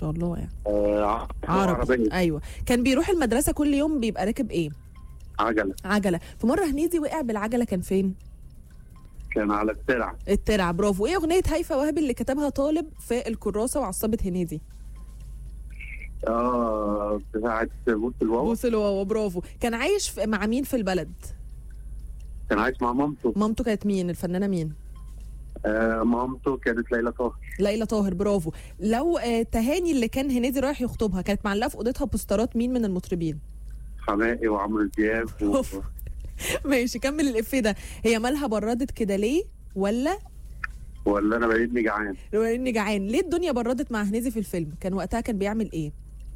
شاء الله يعني آه عربي عربيه ايوه كان بيروح المدرسه كل يوم بيبقى راكب ايه عجله عجله في مره هنيدي وقع بالعجله كان فين كان على الترع الترع برافو ايه اغنيه هيفا وهبي اللي كتبها طالب في الكراسه وعصبت هنيدي اه بتاعت بوس الواو بوس الواوا برافو كان عايش في مع مين في البلد كان عايش مع مامته مامته كانت مين الفنانه مين آه مامته كانت ليلى طاهر ليلى طاهر برافو لو آه، تهاني اللي كان هنيدي رايح يخطبها كانت معلقه في اوضتها بوسترات مين من المطربين حماقي وعمرو دياب و... برافو. ماشي كمل الافيه ده هي مالها بردت كده ليه ولا ولا انا بقيتني جعان لو اني جعان ليه الدنيا بردت مع هنيدي في الفيلم كان وقتها كان بيعمل ايه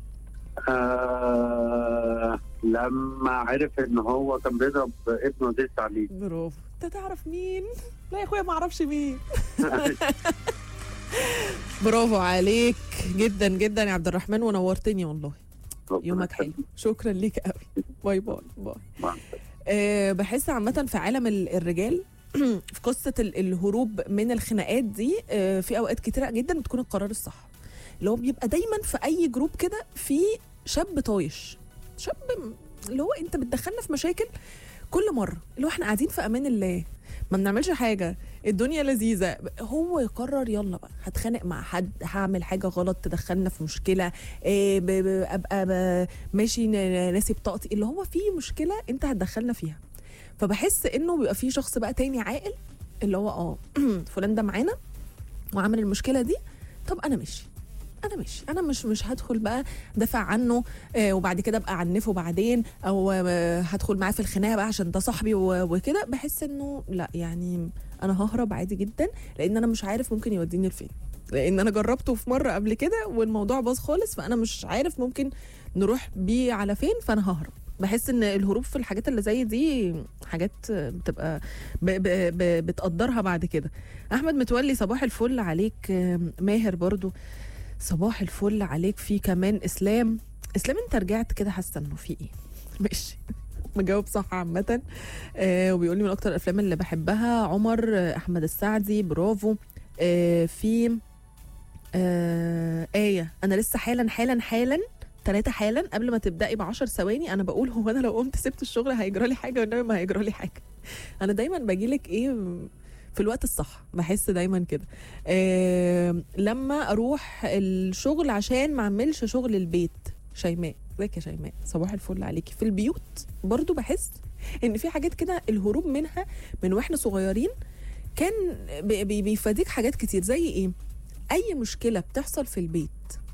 آه لما عرف ان هو كان بيضرب ابنه ديس عليه برافو انت تعرف مين لا يا اخويا ما اعرفش مين برافو عليك جدا جدا يا عبد الرحمن ونورتني والله يومك حلو شكرا ليك قوي باي باي باي مع السلامة. أه بحس عامة في عالم ال- الرجال في قصة ال- الهروب من الخناقات دي أه في أوقات كتيرة جدا بتكون القرار الصح اللي هو بيبقى دايما في أي جروب كده في شاب طايش شاب م- اللي هو أنت بتدخلنا في مشاكل كل مرة اللي هو احنا قاعدين في أمان الله ما بنعملش حاجة الدنيا لذيذة هو يقرر يلا بقى هتخانق مع حد هعمل حاجة غلط تدخلنا في مشكلة إيه ب- ب- ابقى ب- ماشي ن- ناسي بطاقتي اللي هو في مشكلة انت هتدخلنا فيها فبحس انه بيبقى في شخص بقى تاني عاقل اللي هو اه فلان ده معانا وعامل المشكلة دي طب انا ماشي انا ماشي انا مش مش هدخل بقى دافع عنه آه وبعد كده ابقى عنفه بعدين او آه هدخل معاه في الخناقه بقى عشان ده صاحبي و- وكده بحس انه لا يعني انا ههرب عادي جدا لان انا مش عارف ممكن يوديني لفين لان انا جربته في مره قبل كده والموضوع باظ خالص فانا مش عارف ممكن نروح بيه على فين فانا ههرب بحس ان الهروب في الحاجات اللي زي دي حاجات بتبقى ب ب ب بتقدرها بعد كده احمد متولي صباح الفل عليك آم، ماهر برضو صباح الفل عليك في كمان اسلام اسلام انت رجعت كده حاسه انه في ايه ماشي مجاوب صح عامة آه وبيقول لي من أكتر الأفلام اللي بحبها عمر آه، أحمد السعدي برافو آه في آه آية أنا لسه حالا حالا حالا ثلاثة حالا قبل ما تبدأي بعشر ثواني أنا بقول هو أنا لو قمت سبت الشغل هيجرى لي حاجة والنبي ما هيجرى لي حاجة أنا دايما بجيلك إيه في الوقت الصح بحس دايما كده آه لما أروح الشغل عشان ما أعملش شغل البيت شيماء ازيك يا شيماء صباح الفل عليكي في البيوت برضو بحس ان في حاجات كده الهروب منها من واحنا صغيرين كان بي- بي- بيفاديك حاجات كتير زي ايه اي مشكله بتحصل في البيت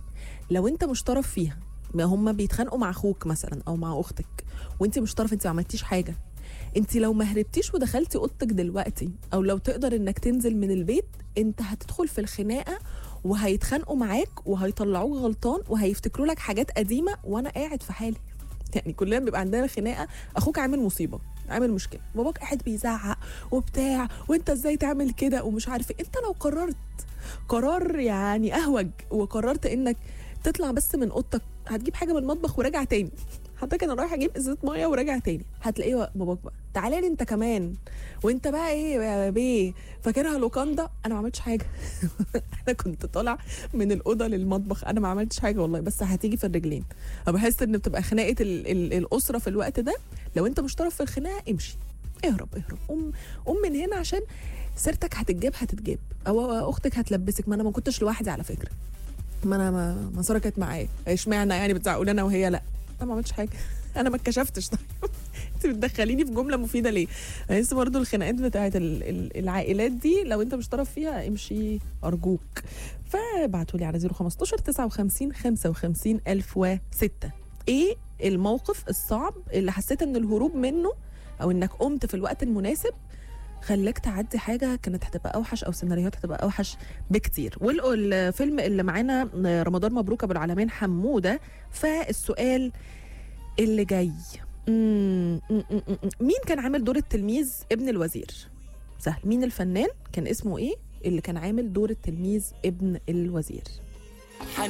لو انت مش طرف فيها ما هم بيتخانقوا مع اخوك مثلا او مع اختك وانت مش طرف انت ما عملتيش حاجه انت لو ما هربتيش ودخلتي اوضتك دلوقتي او لو تقدر انك تنزل من البيت انت هتدخل في الخناقه وهيتخانقوا معاك وهيطلعوك غلطان وهيفتكروا لك حاجات قديمه وانا قاعد في حالي يعني كلنا بيبقى عندنا خناقه اخوك عامل مصيبه عامل مشكله باباك قاعد بيزعق وبتاع وانت ازاي تعمل كده ومش عارف إيه. انت لو قررت قرار يعني اهوج وقررت انك تطلع بس من اوضتك هتجيب حاجه من المطبخ وراجع تاني حضرتك انا رايح اجيب ازازه ميه وراجع تاني هتلاقيه باباك بقى تعالى لي انت كمان وانت بقى ايه يا بيه فاكرها لوكاندا انا ما عملتش حاجه انا كنت طالع من الاوضه للمطبخ انا ما عملتش حاجه والله بس هتيجي في الرجلين فبحس ان بتبقى خناقه ال ال الاسره في الوقت ده لو انت مش طرف في الخناقه امشي اهرب اهرب قوم قوم من هنا عشان سيرتك هتتجاب هتتجاب او اختك هتلبسك ما انا ما كنتش لوحدي على فكره ما انا ما مساره كانت معايا اشمعنى يعني بتزعقوا لي انا وهي لا انا ما عملتش حاجه انا ما اتكشفتش طيب انت بتدخليني في جمله مفيده ليه بحس برضو الخناقات بتاعت ال- ال- العائلات دي لو انت مش طرف فيها امشي ارجوك فابعتوا لي على 015 59 55 1006 ايه الموقف الصعب اللي حسيت ان الهروب منه او انك قمت في الوقت المناسب خلاك تعدي حاجه كانت هتبقى اوحش او سيناريوهات هتبقى اوحش بكتير والقوا الفيلم اللي معانا رمضان مبروك ابو العالمين حموده فالسؤال اللي جاي مم، مم، مم، مم. مين كان عامل دور التلميذ ابن الوزير سهل مين الفنان كان اسمه ايه اللي كان عامل دور التلميذ ابن الوزير